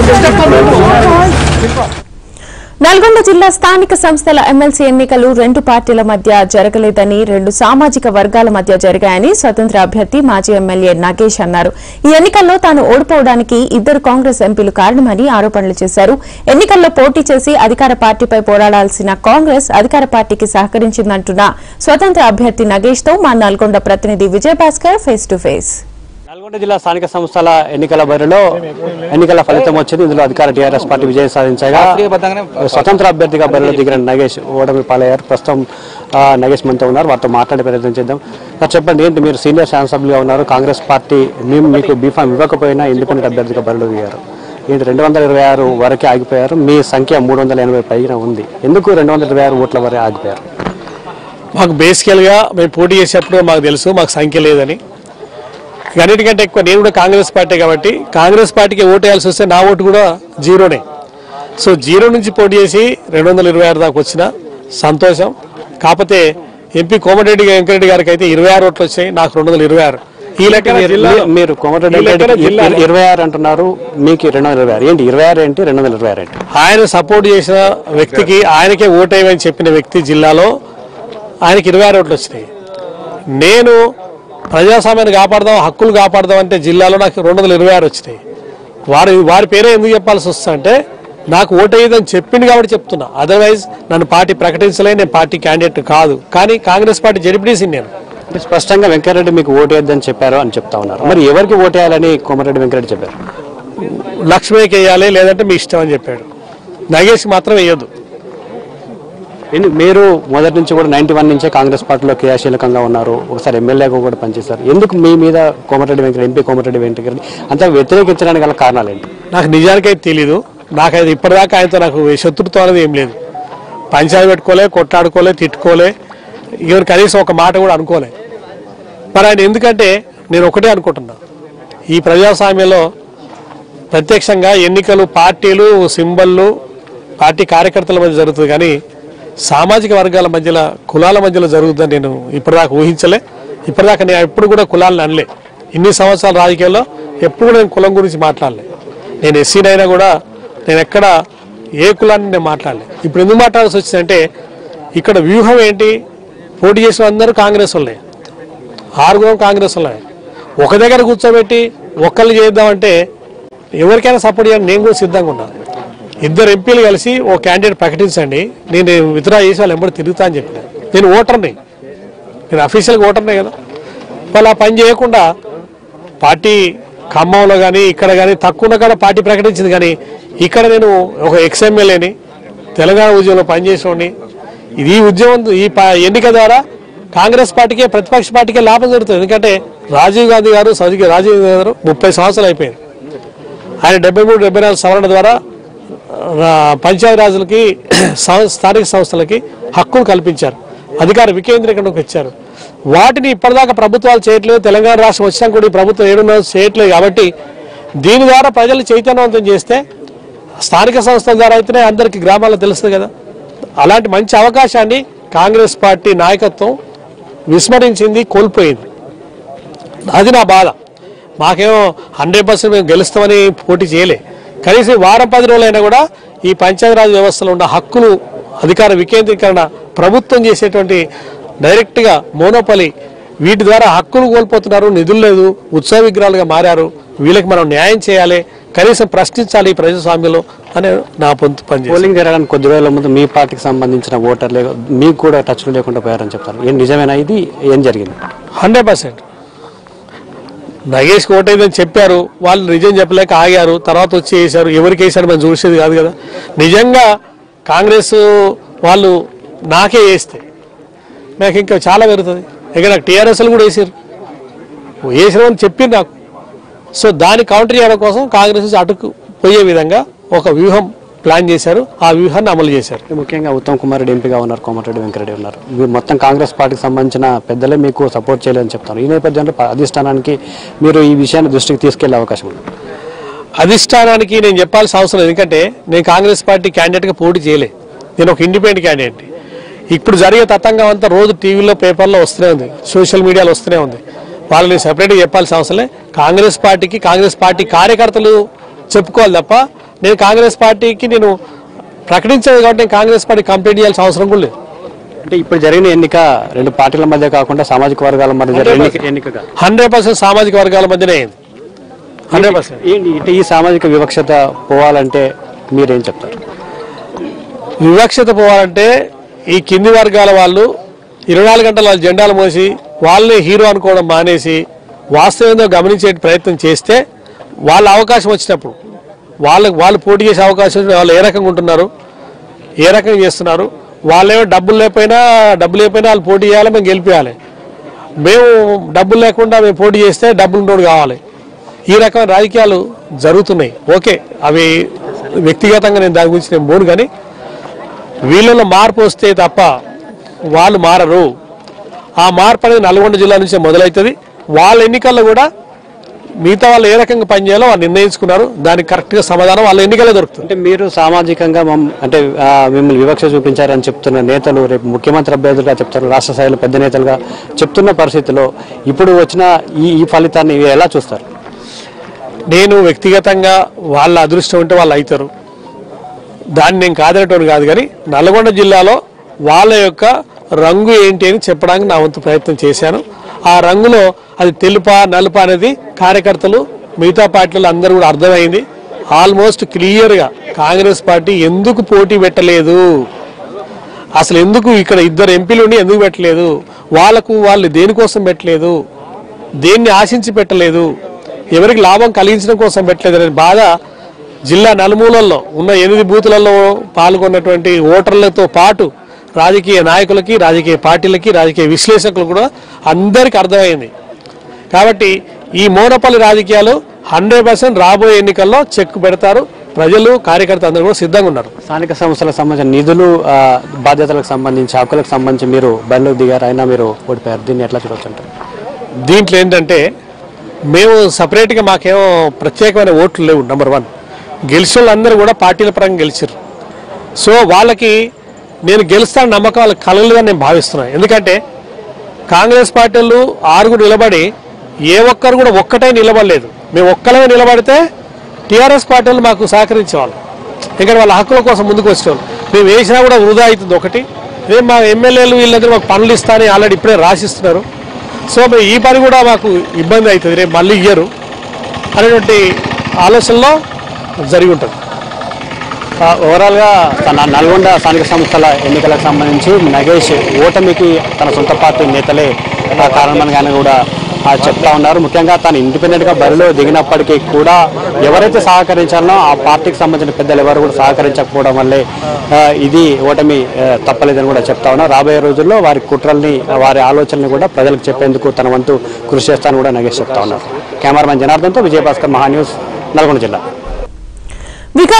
నల్గొండ జిల్లా స్థానిక సంస్థల ఎమ్మెల్సీ ఎన్నికలు రెండు పార్టీల మధ్య జరగలేదని రెండు సామాజిక వర్గాల మధ్య జరిగాయని స్వతంత్ర అభ్యర్థి మాజీ ఎమ్మెల్యే నాగేష్ అన్నారు ఈ ఎన్నికల్లో తాను ఓడిపోవడానికి ఇద్దరు కాంగ్రెస్ ఎంపీలు కారణమని ఆరోపణలు చేశారు ఎన్నికల్లో పోటీ చేసి అధికార పార్టీపై పోరాడాల్సిన కాంగ్రెస్ అధికార పార్టీకి సహకరించిందంటున్న స్వతంత్ర అభ్యర్థి నగేష్ తో మా నల్గొండ ప్రతినిధి Vijayabhaskar face to face Nalgonda జిల్లా స్థానిక సంస్థల ఎన్నికల బరిలో ఎన్నికల ఫలితం వచ్చింది ఇందులో అధికార టీఆర్ఎస్ పార్టీ విజయం సాధించగా స్వతంత్ర అభ్యర్థిగా బరిలో దిగిన నగేష్ ఓటమి పాలయ్యారు ప్రస్తుతం ఆ, నగేష్ మనతో ఉన్నారు వారితో మాట్లాడే ప్రయత్నం చేద్దాం సార్ చెప్పండి ఏంటి మీరు సీనియర్ శాసనసభ్యులుగా ఉన్నారు కాంగ్రెస్ పార్టీ మేము మీకు బీఫామ్ ఇవ్వకపోయినా ఇండిపెండెంట్ అభ్యర్థిగా బరిలో దిగారు ఏంటి రెండు వందల ఇరవై ఆరు వరకే ఆగిపోయారు మీ సంఖ్య మూడు వందల ఎనభై పైన ఉంది ఎందుకు రెండు వందల ఇరవై ఆరు ఓట్ల వరకు ఆగిపోయారు మాకు బేసికల్గా మేము పోటీ చేసేటప్పుడు మాకు తెలుసు మాకు సంఖ్య లేదని ఇక అన్నిటికంటే ఎక్కువ నేను కూడా కాంగ్రెస్ పార్టీ కాబట్టి కాంగ్రెస్ పార్టీకి ఓటు వేయాల్సి వస్తే నా ఓటు కూడా జీరోనే సో జీరో నుంచి పోటీ చేసి రెండు వందల ఇరవై ఆరు దాకా వచ్చిన సంతోషం కాకపోతే ఎంపీ కోమటిరెడ్డి వెంకరెడ్డి గారికి అయితే ఇరవై ఆరు ఓట్లు వచ్చాయి నాకు రెండు వందల ఇరవై ఆరు ఈ లెక్కన జిల్లా మీరు- మీరు కోమటిరెడ్డి ఈ లెక్కన రెడ్డికి జిల్లాలో- ఇరవై ఆరు అంటున్నారు మీకు రెండు వందల ఇరవై ఆరు ఏంటి ఇరవై ఆరు ఏంటి రెండు వందల ఇరవై ఆరు ఏంటి ఆయన సపోర్ట్ చేసిన వ్యక్తికి ఆయనకే ఓటేయమని చెప్పిన వ్యక్తి జిల్లాలో ఆయనకి ఇరవై ఆరు ఓట్లు వచ్చినాయి నేను ప్రజాస్వామ్యాన్ని కాపాడదాం హక్కులు కాపాడదాం అంటే జిల్లాలో నాకు రెండు వందల ఇరవై ఆరు వచ్చినాయి వారి వారి పేరే ఎందుకు చెప్పాల్సి వస్తుందంటే నాకు ఓటేయదని చెప్పింది కాబట్టి చెప్తున్నా అదర్వైజ్ నన్ను పార్టీ ప్రకటించలే నేను పార్టీ క్యాండిడేట్ కాదు కానీ కాంగ్రెస్ పార్టీ జడిపిడేసింది నేను అంటే స్పష్టంగా వెంకటరెడ్డి మీకు ఓటేయద్దని చెప్పారు అని చెప్తా ఉన్నారు మరి ఎవరికి ఓటేయాలని కోమటిరెడ్డి వెంకరెడ్డి చెప్పారు లక్ష్మీకి వేయాలి లేదంటే మీ ఇష్టం అని చెప్పాడు నగేష్కి మాత్రం వేయొద్దు ఏంటి మీరు మొదటి నుంచి కూడా నైన్టీ వన్ నుంచే కాంగ్రెస్ పార్టీలో క్రియాశీలకంగా ఉన్నారు ఒకసారి ఎమ్మెల్యేగా కూడా పనిచేశారు ఎందుకు మీ మీద కోమటిరెడ్డి వెంకరెడ్డి ఎంపీ కోమటిరెడ్డి వెంకరెడ్డి అంత వ్యతిరేకించడానికి గల కారణాలు ఏంటి నాకు నిజానికి అయితే తెలీదు నాకైతే ఇప్పటిదాకా ఆయనతో నాకు శత్రుత్వం అనేది ఏం లేదు పంచాయతీ పెట్టుకోలే కొట్లాడుకోలే తిట్టుకోలే ఎవరు కనీసం ఒక మాట కూడా అనుకోలే మరి ఆయన ఎందుకంటే నేను ఒకటే అనుకుంటున్నా ఈ ప్రజాస్వామ్యంలో ప్రత్యక్షంగా ఎన్నికలు పార్టీలు సింబళ్ళు పార్టీ కార్యకర్తల మధ్య జరుగుతుంది కానీ సామాజిక వర్గాల మధ్యలో కులాల మధ్యలో జరుగుతుందని నేను ఇప్పటిదాకా ఊహించలే ఇప్పటిదాకా నేను ఎప్పుడు కూడా కులాలను అనలే ఇన్ని సంవత్సరాల రాజకీయాల్లో ఎప్పుడు కూడా నేను కులం గురించి మాట్లాడలే నేను ఎస్సీనైనా కూడా నేను ఎక్కడ ఏ కులాన్ని నేను మాట్లాడలే ఇప్పుడు ఎందుకు మాట్లాడాల్సి వచ్చిందంటే ఇక్కడ వ్యూహం ఏంటి పోటీ చేసిన అందరూ కాంగ్రెస్ వాళ్ళే ఆరుగురం కాంగ్రెస్ వాళ్ళే ఒక దగ్గర కూర్చోబెట్టి ఒక్కళ్ళు చేద్దామంటే ఎవరికైనా సపోర్ట్ చేయాలని నేను కూడా సిద్ధంగా ఉన్నాను ఇద్దరు ఎంపీలు కలిసి ఓ క్యాండిడేట్ ప్రకటించండి నేను విత్డ్రా చేసి వాళ్ళు ఎంబడి తిరుగుతా అని చెప్పిన నేను ఓటర్ని నేను అఫీషియల్గా ఓటర్నే కదా వాళ్ళు ఆ పని చేయకుండా పార్టీ ఖమ్మంలో కానీ ఇక్కడ కానీ తక్కువ ఉన్న కాడ పార్టీ ప్రకటించింది కానీ ఇక్కడ నేను ఒక ఎక్స్ఎమ్మెల్యేని తెలంగాణ ఉద్యమంలో పనిచేసేవాడిని ఇది ఈ ఉద్యమం ఈ ప- ఎన్నిక ద్వారా కాంగ్రెస్ పార్టీకే ప్రతిపక్ష పార్టీకే లాభం జరుగుతుంది ఎందుకంటే రాజీవ్ గాంధీ గారు సౌజీ రాజీవ్ గాంధీ గారు ముప్పై సంవత్సరాలు అయిపోయింది ఆయన డెబ్బై మూడు డెబ్బై నాలుగు సవరణ ద్వారా ఆ, పంచాయతీ రాజులకి సం- స్థానిక సంస్థలకి హక్కులు కల్పించారు అధికార వికేంద్రీకరణకు ఇచ్చారు వాటిని ఇప్పటిదాకా ప్రభుత్వాలు చేయట్లేదు తెలంగాణ రాష్ట్రం వచ్చినా కూడా ఈ ప్రభుత్వం ఏడున్నర చేయట్లేదు కాబట్టి దీని ద్వారా ప్రజలు చైతన్యవంతం చేస్తే స్థానిక సంస్థల ద్వారా అయితేనే అందరికీ గ్రామాల్లో తెలుస్తుంది కదా అలాంటి మంచి అవకాశాన్ని కాంగ్రెస్ పార్టీ నాయకత్వం విస్మరించింది కోల్పోయింది అది నా బాధ మాకేమో హండ్రెడ్ పర్సెంట్ మేము గెలుస్తామని పోటీ చేయలే కనీసం ఈ వారం పది రోజులైనా కూడా ఈ పంచాయతీరాజ్ వ్యవస్థలో ఉన్న హక్కులు అధికార వికేంద్రీకరణ ప్రభుత్వం చేసేటువంటి డైరెక్ట్గా మోనోపలి వీటి ద్వారా హక్కులు కోల్పోతున్నారు నిధులు లేదు ఉత్సవ విగ్రహాలుగా మారారు వీళ్ళకి మనం న్యాయం చేయాలి కనీసం ప్రశ్నించాలి ఈ ప్రజాస్వామ్యంలో అనే నా పొంతు పనిచేసి పోలింగ్ జరగడానికి కొద్ది రోజుల ముందు మీ పార్టీకి సంబంధించిన ఓటర్లే మీకు కూడా టచ్లో లేకుండా పోయారని చెప్తారు ఏం నిజమేనా ఇది ఏం జరిగింది హండ్రెడ్ పర్సెంట్ నగేష్కి ఓటైందని చెప్పారు వాళ్ళు నిజం చెప్పలేక ఆగారు తర్వాత వచ్చి వేశారు ఎవరికి వేశారు మనం చూసేది కాదు కదా నిజంగా కాంగ్రెస్ వాళ్ళు నాకే వేస్తే నాకు ఇంకా చాలా పెరుగుతుంది ఇక నాకు టీఆర్ఎస్లు కూడా వేసారు వేసినామని చెప్పింది నాకు సో దాన్ని కౌంటర్ చేయడం కోసం కాంగ్రెస్ నుంచి అటుకు పోయే విధంగా ఒక వ్యూహం ప్లాన్ చేశారు ఆ వ్యూహాన్ని అమలు చేశారు ముఖ్యంగా ఉత్తమ్ కుమార్ రెడ్డి ఎంపీగా ఉన్నారు కోమటిరెడ్డి వెంకరెడ్డి ఉన్నారు మీరు మొత్తం కాంగ్రెస్ పార్టీకి సంబంధించిన పెద్దలే మీకు సపోర్ట్ చేయలేదని చెప్తారు ఈ నేపథ్యంలో ప- అధిష్టానానికి మీరు ఈ విషయాన్ని దృష్టికి తీసుకెళ్లే అవకాశం ఉంది అధిష్టానానికి నేను చెప్పాల్సిన అవసరం లేదు ఎందుకంటే నేను కాంగ్రెస్ పార్టీ క్యాండిడేట్గా పోటీ చేయలే నేను ఒక ఇండిపెండెంట్ క్యాండిడేట్ ఇప్పుడు జరిగే తతంగం అంతా రోజు టీవీలో పేపర్లో వస్తూనే ఉంది సోషల్ మీడియాలో వస్తూనే ఉంది వాళ్ళని నేను సెపరేట్గా చెప్పాల్సిన అవసరం లేదు కాంగ్రెస్ పార్టీకి కాంగ్రెస్ పార్టీ కార్యకర్తలు చెప్పుకోవాలి తప్ప నేను కాంగ్రెస్ పార్టీకి నేను ప్రకటించేది కాబట్టి నేను కాంగ్రెస్ పార్టీ కంప్లీట్ చేయాల్సిన అవసరం కూడా లేదు అంటే ఇప్పుడు జరిగిన ఎన్నిక రెండు పార్టీల మధ్య కాకుండా సామాజిక వర్గాల మధ్య జరిగిన ఎన్నిక- ఎన్నికగా హండ్రెడ్ పర్సెంట్ సామాజిక వర్గాల మధ్యనే అయింది హండ్రెడ్ పర్సెంట్ ఏంటి ఇటు ఈ సామాజిక వివక్షత పోవాలంటే మీరేం చెప్తారు వివక్షత పోవాలంటే ఈ కింది వర్గాల వాళ్ళు ఇరవై నాలుగు గంటల వాళ్ళ జెండాలు మోసి వాళ్ళని హీరో అనుకోవడం మానేసి వాస్తవం ఏందో గమనించే ప్రయత్నం చేస్తే వాళ్ళ అవకాశం వచ్చినప్పుడు వాళ్ళకి వాళ్ళు పోటీ చేసే అవకాశం వచ్చినప్పుడు వాళ్ళు ఏ రకంగా ఉంటున్నారు ఏ రకంగా చేస్తున్నారు వాళ్ళేమో డబ్బులు లేకపోయినా డబ్బులు లేకపోయినా వాళ్ళు పోటీ చేయాలి మేము గెలిపించాలి మేము డబ్బులు లేకుండా మేము పోటీ చేస్తే డబ్బులు ఉన్నోడు కావాలి ఈ రకమైన రాజకీయాలు జరుగుతున్నాయి ఓకే అవి వ్యక్తిగతంగా నేను దాని గురించి నేను పోను కానీ వీళ్ళలో మార్పు వస్తే తప్ప వాళ్ళు మారరు ఆ మార్పు అనేది నల్గొండ జిల్లా నుంచి మొదలవుతుంది వాళ్ళ ఎన్నికల్లో కూడా మిగతా వాళ్ళు ఏ రకంగా పనిచేయాలో వాళ్ళు నిర్ణయించుకున్నారు దానికి కరెక్ట్గా సమాధానం వాళ్ళ ఎన్నికల్లో దొరుకుతుంది అంటే మీరు సామాజికంగా మమ్- అంటే ఆ, మిమ్మల్ని వివక్ష చూపించారని చెప్తున్న నేతలు రేపు ముఖ్యమంత్రి అభ్యర్థులుగా చెప్తారు రాష్ట్ర స్థాయిలో పెద్ద నేతలుగా చెప్తున్న పరిస్థితిలో ఇప్పుడు వచ్చిన ఈ ఈ ఫలితాన్ని ఎలా చూస్తారు నేను వ్యక్తిగతంగా వాళ్ళ అదృష్టం ఉంటే వాళ్ళు అవుతారు దాన్ని నేను కాదనటోని కాదు కానీ నల్గొండ జిల్లాలో వాళ్ళ యొక్క రంగు ఏంటి అని చెప్పడానికి నా వంతు ప్రయత్నం చేశాను ఆ రంగులో అది తెలుపా నలుపా అనేది కార్యకర్తలు మిగతా పార్టీలు అందరూ కూడా అర్థమైంది ఆల్మోస్ట్ క్లియర్గా కాంగ్రెస్ పార్టీ ఎందుకు పోటీ పెట్టలేదు అసలు ఎందుకు ఇక్కడ ఇద్దరు ఎంపీలు ఉండి ఎందుకు పెట్టలేదు వాళ్ళకు వాళ్ళు దేనికోసం పెట్టలేదు దేన్ని ఆశించి పెట్టలేదు ఎవరికి లాభం కలిగించడం కోసం పెట్టలేదు అనే బాధ జిల్లా నలుమూలల్లో ఉన్న ఎనిమిది బూతులలో పాల్గొన్నటువంటి ఓటర్లతో పాటు రాజకీయ నాయకులకి రాజకీయ పార్టీలకి రాజకీయ విశ్లేషకులు కూడా అందరికీ అర్థమైంది కాబట్టి ఈ మోనపల్లి రాజకీయాలు హండ్రెడ్ పర్సెంట్ రాబోయే ఎన్నికల్లో చెక్ పెడతారు ప్రజలు కార్యకర్తలు అందరూ కూడా సిద్ధంగా ఉన్నారు స్థానిక సంస్థలకు సంబంధించిన నిధులు ఆ, బాధ్యతలకు సంబంధించి హక్కులకు సంబంధించి మీరు బరిలోకి దిగారు అయినా మీరు ఓడిపోయారు దీన్ని ఎట్లా చూడొచ్చు అంటారు దీంట్లో ఏంటంటే మేము సపరేట్గా మాకేమో ప్రత్యేకమైన ఓట్లు లేవు నెంబర్ వన్ గెలిచిన వాళ్ళందరూ కూడా పార్టీల పరంగా గెలిచారు సో వాళ్ళకి నేను గెలుస్తాను నమ్మకం వాళ్ళకి కలగలేదని నేను భావిస్తున్నాను ఎందుకంటే కాంగ్రెస్ పార్టీలు ఆరుగురు నిలబడి ఏ ఒక్కరు కూడా ఒక్కటే నిలబడలేదు మేము ఒక్కలమే నిలబడితే టీఆర్ఎస్ పార్టీలు మాకు సహకరించేవాళ్ళు ఎందుకంటే వాళ్ళ హక్కుల కోసం ముందుకు వచ్చేవాళ్ళు మేము వేసినా కూడా వృధా అవుతుంది ఒకటి రేపు మా ఎమ్మెల్యేలు వీళ్ళందరూ మాకు పనులు ఇస్తానని ఆల్రెడీ ఇప్పుడే రాసిస్తున్నారు సో మరి ఈ పని కూడా మాకు ఇబ్బంది అవుతుంది రేపు మళ్ళీ ఇయ్యరు అనేటువంటి ఆలోచనలో జరిగి ఉంటుంది ఆ, ఓవరాల్గా తన నల్గొండ స్థానిక సంస్థల ఎన్నికలకు సంబంధించి నగేష్ ఓటమికి తన సొంత పార్టీ నేతలే ఆ కారణమని కానీ కూడా ఆ, చెప్తా ఉన్నారు ముఖ్యంగా తను ఇండిపెండెంట్గా బరిలో దిగినప్పటికీ కూడా ఎవరైతే సహకరించారనో ఆ పార్టీకి సంబంధించిన పెద్దలు ఎవరు కూడా సహకరించకపోవడం వల్లే ఆ, ఇది ఓటమి ఆ, తప్పలేదని కూడా చెప్తా ఉన్నారు రాబోయే రోజుల్లో వారి కుట్రల్ని వారి ఆలోచనల్ని కూడా ప్రజలకు చెప్పేందుకు తన వంతు కృషి చేస్తానని కూడా నగేష్ చెప్తా ఉన్నారు కెమెరామెన్ జనార్దన్తో విజయభాస్కర్ మహా న్యూస్ నల్గొండ జిల్లా